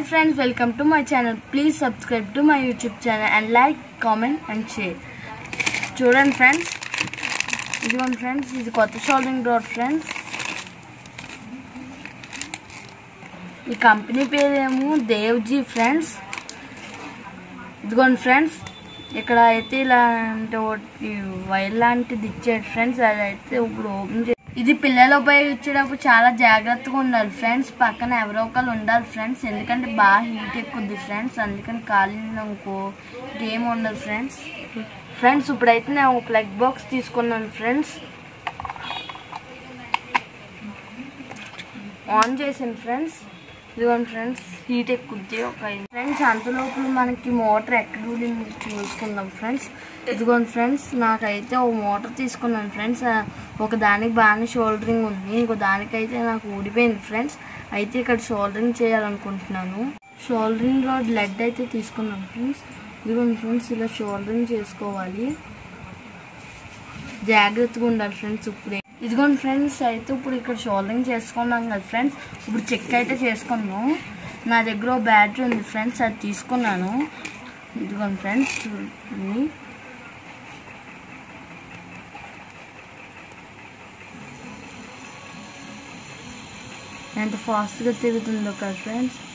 friends, welcome to my channel. Please subscribe to my YouTube channel and like, comment and share. చూడండి friends ఇదిగోండి friends ఇది కొత్త soldering డోర్ friends ఈ company పేరేమో దేవ్జీ ఫ్రెండ్స్ ఇదిగోండి ఫ్రెండ్స్ ఇక్కడ అయితే ఇలాంటి ఒకటి వైర్ లాంటిది ఇచ్చాడు ఫ్రెండ్స్ అదైతే ఇప్పుడు ఓపెన్ చే ఇది పిల్లలు ఉపయోగించేటప్పుడు చాలా జాగ్రత్తగా ఉండాలి ఫ్రెండ్స్ పక్కన ఎవరో ఒకరు ఉండాలి ఫ్రెండ్స్ ఎందుకంటే బాగా హీట్ ఎక్కుద్ది ఫ్రెండ్స్ అందుకని కాలిందనుకో గేమ్ ఉండదు ఫ్రెండ్స్ ఫ్రెండ్స్ ఇప్పుడైతే నేను ఒక ప్లగ్ బాక్స్ తీసుకున్నాను ఫ్రెండ్స్ ఆన్ చేసాను ఫ్రెండ్స్ ఇదిగోండి ఫ్రెండ్స్ హీట్ ఎక్కుద్ది ఒక ఫ్రెండ్స్ అంతలోపల మనకి మోటార్ ఎక్కడ ఊడింది చూసుకుందాం ఫ్రెండ్స్ ఇదిగోండి ఫ్రెండ్స్ నాకైతే ఒక మోటార్ తీసుకున్నాను ఫ్రెండ్స్ ఆ, ఒక దానికి బాగానే షోల్డరింగ్ ఉంది ఇంకో దానికైతే నాకు ఊడిపోయింది ఫ్రెండ్స్ అయితే ఇక్కడ షోల్డరింగ్ చేయాలనుకుంటున్నాను షోల్డరింగ్ రోడ్ లెడ్ అయితే తీసుకున్నాను ఫ్రెండ్స్ ఇదిగోండి ఫ్రెండ్స్ ఇలా షోల్డరింగ్ చేసుకోవాలి జాగ్రత్తగా ఉండాలి ఫ్రెండ్స్ ఇప్పుడే ఇదిగోండి ఫ్రెండ్స్ అయితే ఇప్పుడు ఇక్కడ షోల్డరింగ్ చేసుకున్నాం కదా ఫ్రెండ్స్ ఇప్పుడు చెక్ అయితే చేసుకున్నాం నా దగ్గర ఓ బ్యాటరీ ఉంది ఫ్రెండ్స్ అది తీసుకున్నాను ఇదిగోండి ఫ్రెండ్స్ చూడండి ఎంత ఫాస్ట్గా తిరుగుతుందో కదా ఫ్రెండ్స్